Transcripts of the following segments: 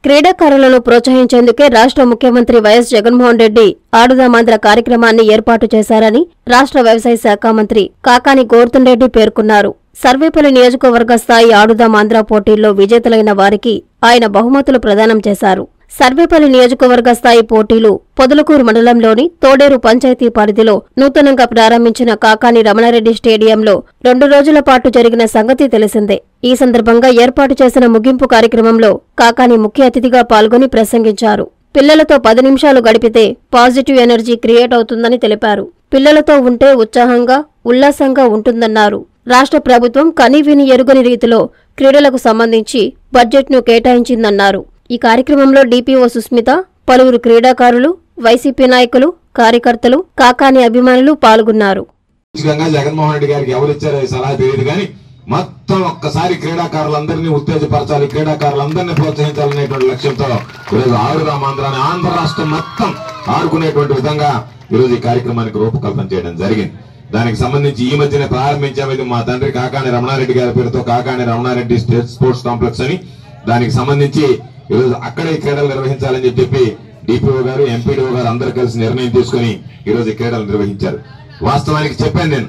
క్రీడాకారులను ప్రోత్సహించేందుకే రాష్ట్ర ముఖ్యమంత్రి వైఎస్ జగన్మోహన్ రెడ్డి ఆడుదామాంధ్ర కార్యక్రమాన్ని ఏర్పాటు చేశారని రాష్ట్ర వ్యవసాయ శాఖ మంత్రి కాకాని గోర్ధన్ రెడ్డి పేర్కొన్నారు సర్వేపల్లి నియోజకవర్గ స్థాయి ఆడుదామాంధ్ర పోటీల్లో విజేతలైన వారికి ఆయన బహుమతులు ప్రదానం చేశారు సర్వేపల్లి నియోజకవర్గ స్థాయి పోటీలు పొదలకూరు మండలంలోని తోడేరు పంచాయతీ పరిధిలో నూతనంగా ప్రారంభించిన కాకాని రమణారెడ్డి స్టేడియంలో రెండు రోజుల పాటు జరిగిన సంగతి తెలిసిందే ఈ సందర్భంగా ఏర్పాటు చేసిన ముగింపు కార్యక్రమంలో కాకాని ముఖ్య అతిథిగా పాల్గొని ప్రసంగించారు పిల్లలతో పది నిమిషాలు గడిపితే పాజిటివ్ ఎనర్జీ క్రియేట్ అవుతుందని తెలిపారు పిల్లలతో ఉంటే ఉత్సాహంగా ఉల్లాసంగా ఉంటుందన్నారు రాష్ట్ర ప్రభుత్వం కనీవిని ఎరుగని రీతిలో క్రీడలకు సంబంధించి బడ్జెట్ను కేటాయించిందన్నారు ఈ కార్యక్రమంలో డీపీఓ సుస్మిత పలువురు క్రీడాకారులు వైసీపీ నాయకులు కార్యకర్తలు కాకాని అభిమానులు పాల్గొన్నారు ఖచ్చితంగా జగన్మోహన్ రెడ్డి గారికి ఎవరు ఇచ్చారో ఈ సలహా తెలియదు కానీ మొత్తం ఒక్కసారి క్రీడాకారులందరినీ ఉత్తేజపరచాలి క్రీడాకారులందరినీ ప్రోత్సహించాలనేటువంటి లక్ష్యంతో ఈరోజు ఆరురాం ఆంధ్రాని ఆంధ్ర రాష్ట్రం మొత్తం ఆడుకునేటువంటి విధంగా ఈరోజు ఈ కార్యక్రమానికి రూపకల్పన చేయడం జరిగింది దానికి సంబంధించి ఈ మధ్యనే ప్రారంభించాము ఇది మా తండ్రి కాకాని రమణారెడ్డి గారి పేరుతో Kakani Ramana Reddy state sports complex అని దానికి సంబంధించి ఈరోజు అక్కడే ఈ క్రీడలు నిర్వహించాలని చెప్పి డిపిఓ గారు ఎంపీడీఓ గారు అందరూ కలిసి నిర్ణయం తీసుకుని ఈరోజు ఈ క్రీడలు నిర్వహించారు వాస్తవానికి చెప్పాను నేను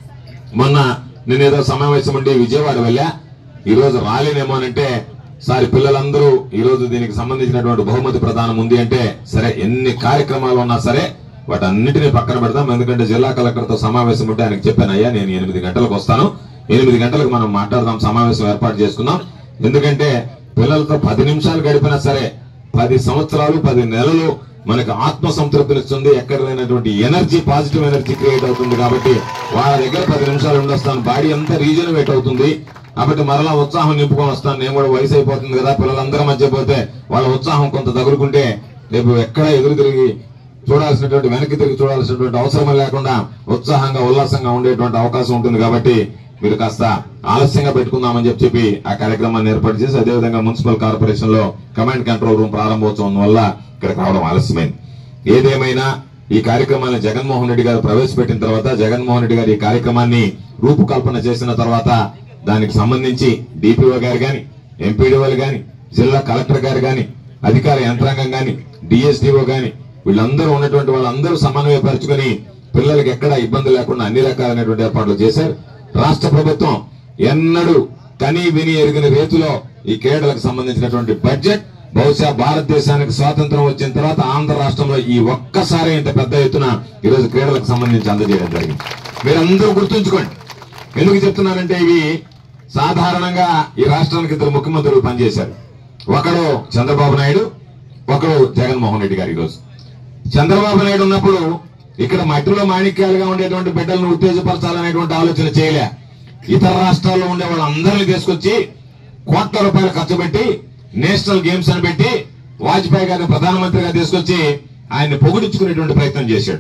మొన్న నేను ఏదో సమావేశం ఉండి విజయవాడ వెళ్ళా ఈ రోజు రాలేనేమోనంటే సారి పిల్లలందరూ ఈ రోజు దీనికి సంబంధించినటువంటి బహుమతి ప్రదానం ఉంది అంటే సరే ఎన్ని కార్యక్రమాలు ఉన్నా సరే వాటన్నిటిని పక్కన పెడతాం ఎందుకంటే జిల్లా కలెక్టర్ తో సమావేశం ఉంటే ఆయనకు చెప్పాను అయ్యా నేను ఎనిమిది గంటలకు వస్తాను ఎనిమిది గంటలకు మనం మాట్లాడదాం సమావేశం ఏర్పాటు చేసుకుందాం ఎందుకంటే పిల్లలతో పది నిమిషాలు గడిపినా సరే పది సంవత్సరాలు పది నెలలు మనకు ఆత్మ సంతృప్తినిస్తుంది ఎక్కడ లేనటువంటి ఎనర్జీ పాజిటివ్ ఎనర్జీ క్రియేట్ అవుతుంది కాబట్టి వాళ్ళ దగ్గర పది నిమిషాలు ఉండొస్తాను బాడీ అంతా రీజనరేట్ అవుతుంది కాబట్టి మరలా ఉత్సాహం నింపుకొని వస్తాను నేను కూడా వయసు అయిపోతుంది కదా పిల్లలందరి మధ్య పోతే వాళ్ళ ఉత్సాహం కొంత తగులుకుంటే రేపు ఎక్కడ ఎదురు తిరిగి చూడాల్సినటువంటి వెనక్కి తిరిగి చూడాల్సినటువంటి అవసరం లేకుండా ఉత్సాహంగా ఉల్లాసంగా ఉండేటువంటి అవకాశం ఉంటుంది కాబట్టి మీరు కాస్త ఆలస్యంగా పెట్టుకుందామని చెప్పి చెప్పి ఆ కార్యక్రమాన్ని ఏర్పాటు చేసి అదేవిధంగా మున్సిపల్ కార్పొరేషన్ లో కమాండ్ కంట్రోల్ రూమ్ ప్రారంభోత్సవం వల్ల ఇక్కడికి రావడం ఆలస్యమైంది ఏదేమైనా ఈ కార్యక్రమాన్ని జగన్మోహన్ రెడ్డి గారు ప్రవేశపెట్టిన తర్వాత జగన్మోహన్ రెడ్డి గారు ఈ కార్యక్రమాన్ని రూపకల్పన చేసిన తర్వాత దానికి సంబంధించి డిపిఓ గారు గాని ఎంపీడీఓలు గాని జిల్లా కలెక్టర్ గారు గాని అధికార యంత్రాంగం గాని డిఎస్డిఓ గాని వీళ్ళందరూ ఉన్నటువంటి వాళ్ళందరూ సమన్వయపరుచుకొని పిల్లలకి ఎక్కడ ఇబ్బంది లేకుండా అన్ని రకాలైనటువంటి ఏర్పాట్లు చేశారు రాష్ట్ర ప్రభుత్వం ఎన్నడూ కని విని ఎరిగిన రీతిలో ఈ క్రీడలకు సంబంధించినటువంటి బడ్జెట్ బహుశా భారతదేశానికి స్వాతంత్రం వచ్చిన తర్వాత ఆంధ్ర రాష్ట్రంలో ఈ ఒక్కసారి ఇంత పెద్ద ఎత్తున ఈరోజు క్రీడలకు సంబంధించి అందజేయడం జరిగింది మీరందరూ గుర్తుంచుకోండి ఎందుకు చెప్తున్నానంటే ఇవి సాధారణంగా ఈ రాష్ట్రానికి ఇద్దరు ముఖ్యమంత్రులు పనిచేశారు ఒకడు చంద్రబాబు నాయుడు ఒకడు జగన్మోహన్ రెడ్డి గారు ఈరోజు చంద్రబాబు నాయుడు ఉన్నప్పుడు ఇక్కడ మట్టిలో మాణిక్యాలుగా ఉండేటువంటి బిడ్డలను ఉత్తేజపరచాలనేటువంటి ఆలోచన చేయలే ఇతర రాష్ట్రాల్లో ఉండే వాళ్ళందరినీ తీసుకొచ్చి కోట్ల రూపాయలు ఖర్చు పెట్టి నేషనల్ గేమ్స్ అని పెట్టి వాజ్పేయి గారిని ప్రధానమంత్రిగా తీసుకొచ్చి ఆయన్ని పొగిడించుకునేటువంటి ప్రయత్నం చేశాడు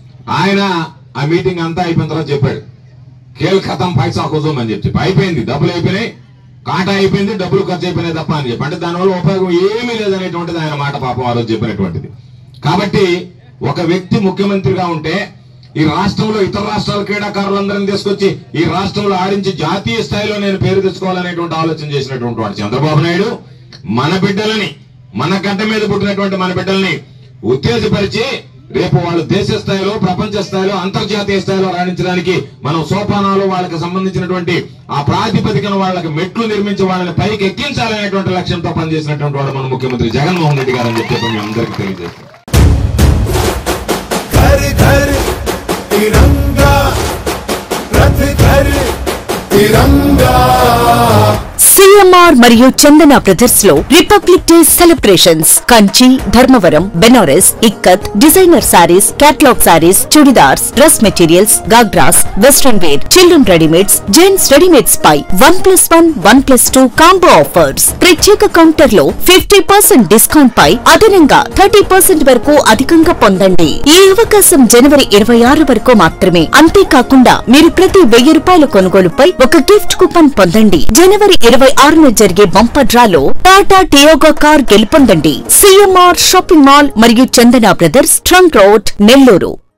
ఆయన ఆ మీటింగ్ అంతా అయిపోయిన తర్వాత చెప్పాడు కేల్ ఖతం పైసా హుజూమ్ అని చెప్పి అయిపోయింది డబ్బులు అయిపోయినాయి కాటా అయిపోయింది డబ్బులు ఖర్చు అయిపోయినాయి తప్ప అని చెప్పి అంటే దానివల్ల ఉపయోగం ఏమీ లేదనేటువంటిది ఆయన మాట పాపం ఆ రోజు చెప్పినటువంటిది కాబట్టి ఒక వ్యక్తి ముఖ్యమంత్రిగా ఉంటే ఈ రాష్ట్రంలో ఇతర రాష్ట్రాల క్రీడాకారులందరినీ తీసుకొచ్చి ఈ రాష్ట్రంలో ఆడించి జాతీయ స్థాయిలో నేను పేరు తెచ్చుకోవాలనేటువంటి ఆలోచన చేసినటువంటి వాడు చంద్రబాబు నాయుడు మన బిడ్డలని మన గడ్డ మీద పుట్టినటువంటి మన బిడ్డల్ని ఉత్తేజపరిచి రేపు వాళ్ళు దేశ స్థాయిలో ప్రపంచ స్థాయిలో అంతర్జాతీయ స్థాయిలో రాణించడానికి మనం సోపానాలు వాళ్ళకి సంబంధించినటువంటి ఆ ప్రాతిపదికన వాళ్ళకి మెట్లు నిర్మించి వాళ్ళని పైకి ఎక్కించాలనేటువంటి లక్ష్యంతో పనిచేసినటువంటి వాడు మన ముఖ్యమంత్రి జగన్మోహన్ రెడ్డి గారు అని చెప్పి మీ అందరికీ తెలియజేస్తాం घर घर तिरंगा रथ घर तिरंगा సిఎంఆర్ మరియు చందన బ్రదర్స్ లో Republic Day celebrations Kanchi Dharmavaram Banaras ikat designer saris catalogue saris chudidars dress materials ghagras western wear children readymades gents readymades పై one plus one one plus two combo offers ప్రత్యేక కౌంటర్ లో ఫిఫ్టీ పర్సెంట్ డిస్కౌంట్ పై అదనంగా థర్టీ పర్సెంట్ వరకు అధికంగా పొందండి ఈ అవకాశం జనవరి ఇరవై ఆరు వరకు మాత్రమే అంతేకాకుండా మీరు ప్రతి వెయ్యి రూపాయల కొనుగోలుపై ఒక గిఫ్ట్ కూపన్ పొందండి జనవరి ఇరవై ఆరున జరిగే బంపర్ డ్రాలో టాటా టియోగా కార్ గెలుపొందండి సిఎంఆర్ షాపింగ్ మాల్ మరియు Chandana brothers trunk road Nellore